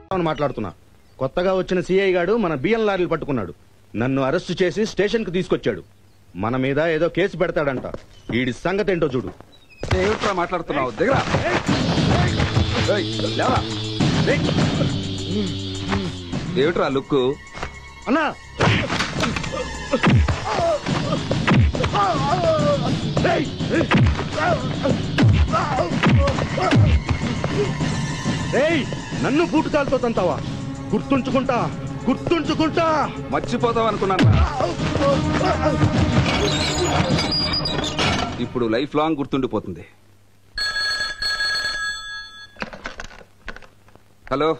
అని మాట్లాడుతున్నా కొత్తగా వచ్చిన సిఐ గాడు మన బియ్యం లారీలు పట్టుకున్నాడు నన్ను అరెస్టు చేసి స్టేషన్ కు తీసుకొచ్చాడు మన మీద ఏదో కేసు పెడతాడంట వీడి సంగతి ఏంటో చూడు ఏమిట్రా మాట్లాడుతున్నావు దగ్గర ఏమిట్రా లుక్ అన్నా ఏయ్ నన్ను బూటుకాలతో తంతావా గుర్తుంచుకుంటా గుర్తుంచుకుంటా మర్చిపోతావు అనుకున్నాను ఇప్పుడు లైఫ్ లాంగ్ గుర్తుండిపోతుంది హలో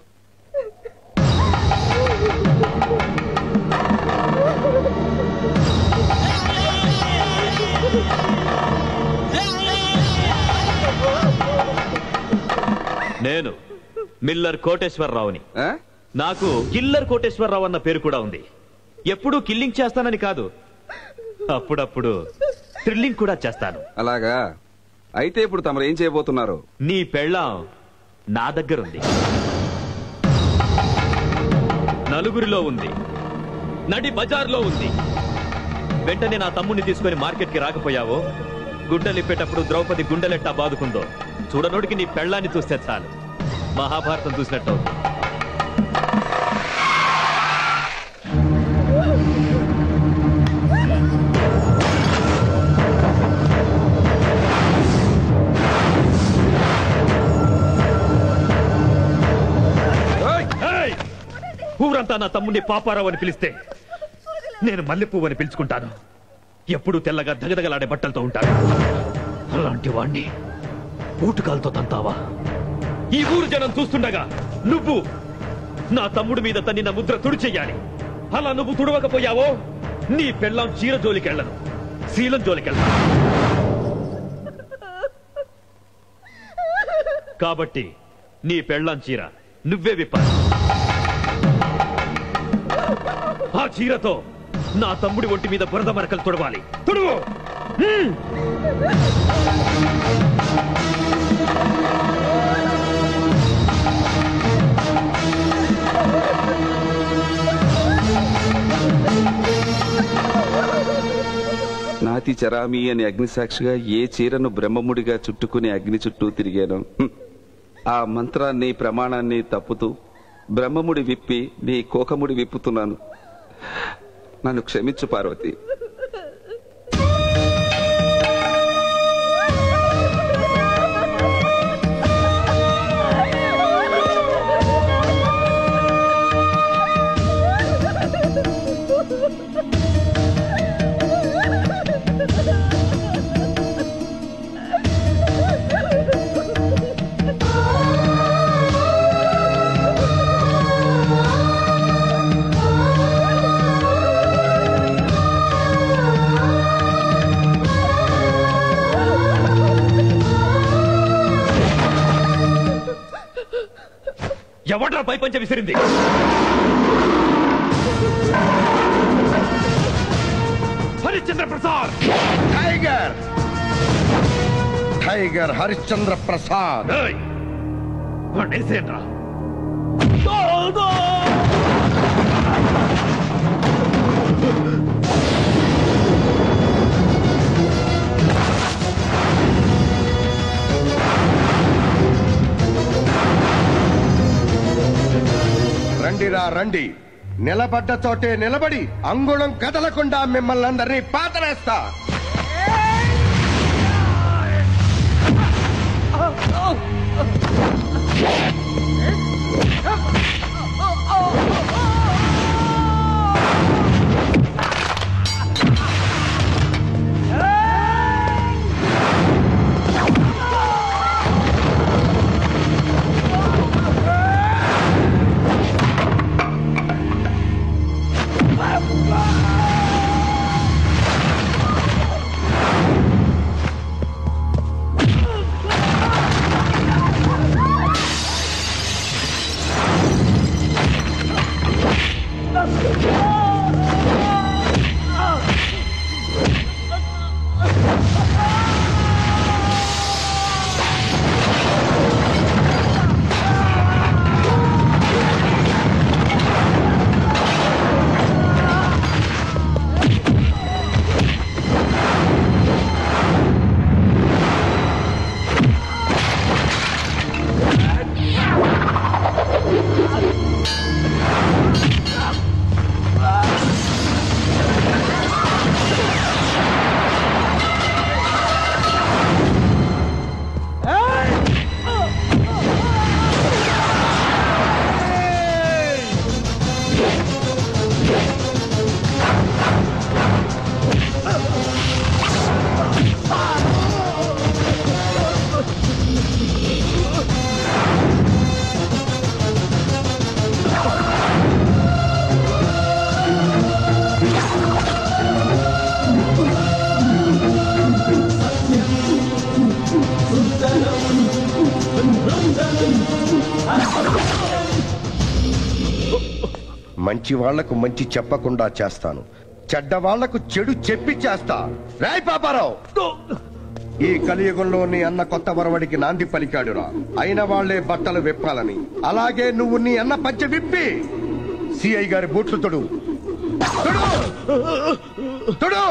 నేను మిల్లర్ కోటేశ్వరరావుని ఆ? నాకు కిల్లర్ కోటేశ్వరరావు అన్న పేరు కూడా ఉంది ఎప్పుడూ కిల్లింగ్ చేస్తానని కాదు అప్పుడప్పుడు థ్రిల్లింగ్ కూడా చేస్తాను అలాగా అయితే ఇప్పుడు తమరు ఏం చేయబోతున్నారు నీ పెళ్ళాం నా దగ్గరుంది నలుగురిలో ఉంది నడి బజార్లో ఉంది వెంటనే నా తమ్ముడిని తీసుకొని మార్కెట్కి రాకపోయావో గుడ్డలిప్పేటప్పుడు ద్రౌపది గుండెలెట్టా బాదుకుందో చూడనోడికి నీ పెళ్ళాన్ని చూస్తే చాలు మహాభారతం చూసినట్టు అవుతుంది. ఏయ్! ఊరంతా నా తమ్ముడిని పాపారావు అని పిలిస్తే నేను మల్లెపువ్వు అని పిలుచుకుంటాను ఎప్పుడూ తెల్లగా దగదగలాడే బట్టలతో ఉంటాడు అలాంటి వాణ్ణి బూటుకాలతో తంతావా ఈ ఊరు జనం చూస్తుండగా నువ్వు నా తమ్ముడి మీద తన్నిన ముద్ర తుడిచెయ్యాలి అలా నువ్వు తుడవకపోయావో నీ పెళ్ళాం చీర జోలికెళ్ళను శీలం జోలికెళ్ళను కాబట్టి నీ పెళ్ళాం చీర నువ్వే విప్పాలి ఆ చీరతో నా తమ్ముడి ఒంటి మీద బురద మరకలు తుడవాలి తుడువు హ్మ్. నాతి చరామి అని అగ్నిసాక్షిగా ఏ చీరను బ్రహ్మముడిగా చుట్టుకుని అగ్ని చుట్టూ తిరిగాను హ్మ్. ఆ మంత్రాన్ని ప్రమాణాన్ని తప్పుతూ బ్రహ్మముడి విప్పి నీ కోకముడి విప్పుతున్నాను నన్ను క్షమించు పార్వతి ఎవడ్రా పైపంచ విసిరింది హరిశ్చంద్ర ప్రసాద్ టైగర్ టైగర్ హరిశ్చంద్ర ప్రసాద్ ఏయ్! వాణ్ణేసేయండ్రా. రండిరా రండి నిలబడ్డ చోటే నిలబడి అంగుళం కదలకుండా మిమ్మల్ని అందరినీ పాతరేస్తా మంచి వాళ్లకు మంచి చెప్పకుండా చేస్తాను చెడ్డ వాళ్లకు చెడు చెప్పి చేస్తా రాయ్ పాపారావు ఈ కలియుగంలో నీ అన్న కొత్త వరవడికి నాంది పలికాడురా అయిన వాళ్లే బట్టలు విప్పాలని అలాగే నువ్వు నీ అన్న పంచె విప్పి సిఐ గారి బూట్లు తొడు తొడు! తొడు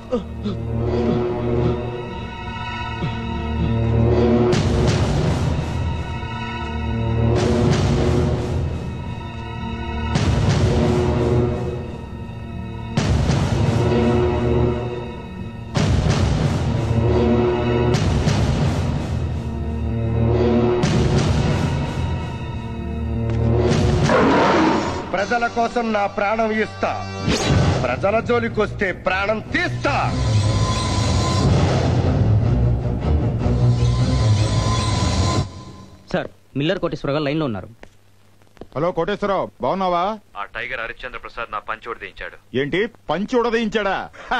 ప్రజల కోసం నా ప్రాణం ఇస్తా ప్రజల జోలికొస్తే ప్రాణం తీస్తా సార్ మిల్లర్ కోటేశ్వరరావు గారు లైన్లో ఉన్నారు హలో కోటేశ్వరరావు బాగున్నావా ఆ టైగర్ హరిశ్చంద్ర ప్రసాద్ నా పంచోడి దించాడు ఏంటి పంచి ఉడదీయించాడా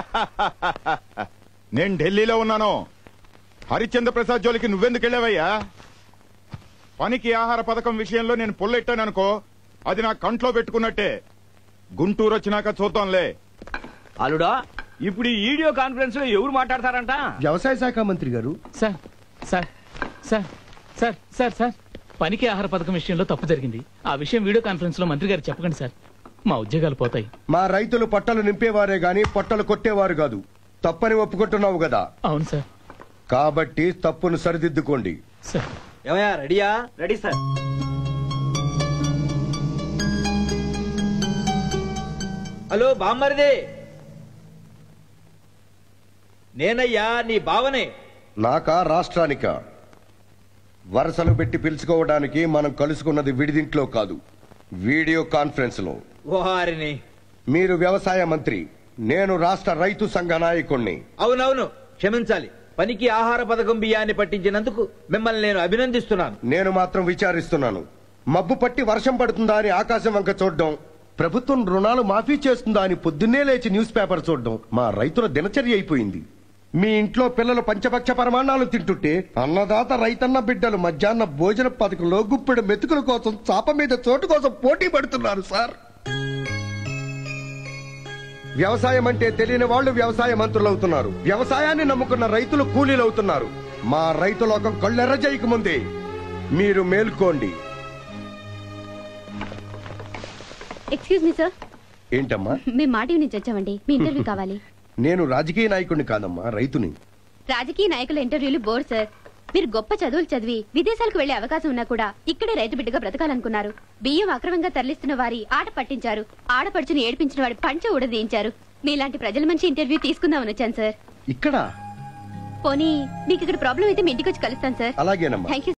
నేను ఢిల్లీలో ఉన్నాను హరిశ్చంద్ర ప్రసాద్ జోలికి నువ్వెందుకు వెళ్ళావయ్యా పనికి ఆహార పథకం విషయంలో నేను పుల్లెట్టాను అనుకో అది నా కంట్లో పెట్టుకున్నట్టే గుంటూరు వచ్చినాక చూద్దాంలే అల్లుడా ఇప్పుడు ఈ వీడియో కాన్ఫరెన్స్ లో ఎవరు మాట్లాడతారంట వ్యవసాయ శాఖ మంత్రి గారు sir sir sir sir sir sir పనికి ఆహార పథకం విషయంలో తప్పు జరిగింది ఆ విషయం వీడియో కాన్ఫరెన్స్ లో మంత్రి గారు చెప్పకండి సార్ మా ఉద్యోగాలు పోతాయి మా రైతులు పట్టలు నింపేవారే గాని పొట్టలు కొట్టేవారు కాదు తప్పని ఒప్పుకుంటున్నావు కదా అవును సార్ కాబట్టి తప్పును సరిదిద్దుకోండి సార్ ఏమయ్యా రెడీయా రెడీ సార్ హలో బామ్మరిది నేనయ్యా నీ బావనే నాకా రాష్ట్రానిక వరసలు పెట్టి పిలుచుకోవడానికి మనం కలుసుకున్నది విడిదింట్లో కాదు వీడియో కాన్ఫరెన్స్ లో ఓహారిని మీరు వ్యవసాయ మంత్రి నేను రాష్ట్ర రైతు సంఘ నాయకుణ్ణి అవునవును క్షమించాలి పనికి ఆహార పథకం బియ్యాన్ని పట్టించినందుకు మిమ్మల్ని నేను అభినందిస్తున్నాను నేను మాత్రం విచారిస్తున్నాను మబ్బు పట్టి వర్షం పడుతుందా అని ఆకాశం వంక చూడడం ప్రభుత్వం రుణాలు మాఫీ చేస్తుందా అని పొద్దున్నే లేచి న్యూస్ పేపర్ చూడడం మా రైతుల దినచర్య అయిపోయింది మీ ఇంట్లో పిల్లలు పంచపక్ష పరమాణాలు తింటుంటే అన్నదాత రైతన్న బిడ్డలు మధ్యాహ్న భోజన పథకంలో గుప్పెడు మెతుకుల కోసం చాప మీద చోటు కోసం పోటీ పడుతున్నారు సార్ వ్యవసాయం అంటే తెలియని వాళ్ళు వ్యవసాయ మంత్రులు అవుతున్నారు వ్యవసాయాన్ని నమ్ముకున్న రైతులు కూలీలు అవుతున్నారు మా రైతు లోకం కళ్ళెర్ర చేయక ముందే మీరు మేల్కోండి ఎక్స్క్యూజ్ మీ సార్ ఏంటమ్మా మేము మా టీవీ నుంచి వచ్చామండి మీ ఇంటర్వ్యూ కావాలి నేను రాజకీయ నాయకుడిని కాదమ్మా రైతుని రాజకీయ నాయకుల ఇంటర్వ్యూలు బోర్ సార్ మీరు గొప్ప చదువులు చదివి విదేశాలకు వెళ్లే అవకాశం ఉన్నా కూడా ఇక్కడే రైతు బిడ్డగా బ్రతకాలనుకున్నారు బియ్యం అక్రమంగా తరలిస్తున్న వారి ఆట పట్టించారు ఆడపడుచుని ఏడిపించిన వాడి పంచ ఊడదీయించారు మీలాంటి ప్రజల మంచి ఇంటర్వ్యూ తీసుకుందామని వచ్చాను సార్ ఇక్కడ పోనీ మీకు ఇక్కడ ప్రాబ్లం అయితే మీ ఇంటికి వచ్చి కలుస్తాను సార్ అలాగేనమ్మా థ్యాంక్ యూ